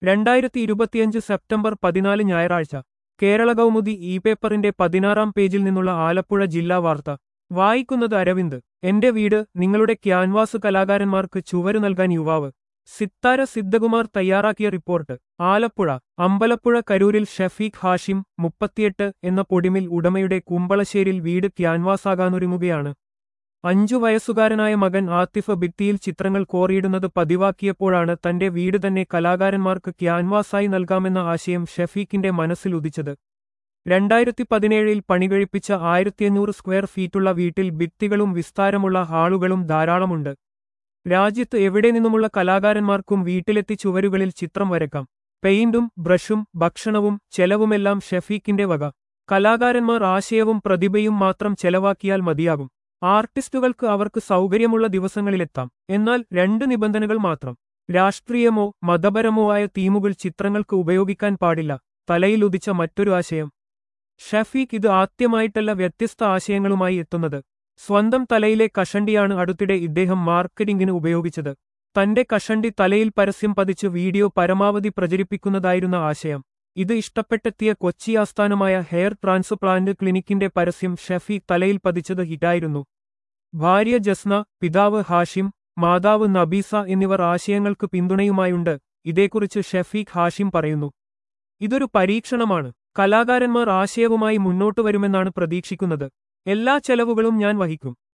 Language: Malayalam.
രണ്ടായിരത്തി ഇരുപത്തിയഞ്ച് സെപ്റ്റംബർ പതിനാല് ഞായറാഴ്ച കേരള കൗമുദി ഇ പേപ്പറിന്റെ പതിനാറാം പേജിൽ നിന്നുള്ള ആലപ്പുഴ ജില്ലാ വാർത്ത വായിക്കുന്നത് അരവിന്ദ് എന്റെ വീട് നിങ്ങളുടെ ക്യാൻവാസ് കലാകാരന്മാർക്ക് ചുവരു നൽകാൻ യുവാവ് സിത്താര സിദ്ധകുമാർ തയ്യാറാക്കിയ റിപ്പോർട്ട് ആലപ്പുഴ അമ്പലപ്പുഴ കരൂരിൽ ഷഫീഖ് ഹാഷിം മുപ്പത്തിയെട്ട് എന്ന പൊടിമിൽ ഉടമയുടെ കുമ്പളശ്ശേരിൽ വീട് ക്യാൻവാസാകാനൊരുങ്ങുകയാണ് അഞ്ചു വയസ്സുകാരനായ മകൻ ആത്തിഫ് ഭിത്തിയിൽ ചിത്രങ്ങൾ കോറിയിടുന്നത് പതിവാക്കിയപ്പോഴാണ് തന്റെ വീട് തന്നെ കലാകാരന്മാർക്ക് ക്യാൻവാസായി നൽകാമെന്ന ആശയം ഷഫീഖിന്റെ മനസ്സിൽ ഉദിച്ചത് രണ്ടായിരത്തി പതിനേഴിൽ പണികഴിപ്പിച്ച ആയിരത്തിയഞ്ഞൂറ് സ്ക്വയർ ഫീറ്റുള്ള വീട്ടിൽ ഭിത്തികളും വിസ്താരമുള്ള ഹാളുകളും ധാരാളമുണ്ട് രാജ്യത്ത് എവിടെ നിന്നുമുള്ള കലാകാരന്മാർക്കും വീട്ടിലെത്തി ചുവരുകളിൽ ചിത്രം വരക്കാം പെയിന്റും ബ്രഷും ഭക്ഷണവും ചെലവുമെല്ലാം ഷഫീഖിന്റെ വക കലാകാരന്മാർ ആശയവും പ്രതിഭയും മാത്രം ചെലവാക്കിയാൽ മതിയാകും ആർട്ടിസ്റ്റുകൾക്ക് അവർക്ക് സൗകര്യമുള്ള ദിവസങ്ങളിലെത്താം എന്നാൽ രണ്ട് നിബന്ധനകൾ മാത്രം രാഷ്ട്രീയമോ മതപരമോ ആയ തീമുകൾ ചിത്രങ്ങൾക്ക് ഉപയോഗിക്കാൻ പാടില്ല തലയിലുദിച്ച മറ്റൊരു ആശയം ഷഫീഖ് ഇത് ആദ്യമായിട്ടല്ല വ്യത്യസ്ത ആശയങ്ങളുമായി എത്തുന്നത് സ്വന്തം തലയിലെ കഷണ്ടിയാണ് അടുത്തിടെ ഇദ്ദേഹം മാർക്കറ്റിംഗിന് ഉപയോഗിച്ചത് തന്റെ കഷണ്ടി തലയിൽ പരസ്യം പതിച്ച് വീഡിയോ പരമാവധി പ്രചരിപ്പിക്കുന്നതായിരുന്ന ആശയം ഇത് ഇഷ്ടപ്പെട്ടെത്തിയ കൊച്ചി ആസ്ഥാനമായ ഹെയർ ട്രാൻസ്പ്ലാന്റ് ക്ലിനിക്കിന്റെ പരസ്യം ഷഫീഖ് തലയിൽ പതിച്ചത് ഹിറ്റായിരുന്നു ഭാര്യ ജസ്ന പിതാവ് ഹാഷിം മാതാവ് നബീസ എന്നിവർ ആശയങ്ങൾക്ക് പിന്തുണയുമായുണ്ട് ഇതേക്കുറിച്ച് ഷഫീഖ് ഹാഷിം പറയുന്നു ഇതൊരു പരീക്ഷണമാണ് കലാകാരന്മാർ ആശയവുമായി മുന്നോട്ടു വരുമെന്നാണ് പ്രതീക്ഷിക്കുന്നത് എല്ലാ ചെലവുകളും ഞാൻ വഹിക്കും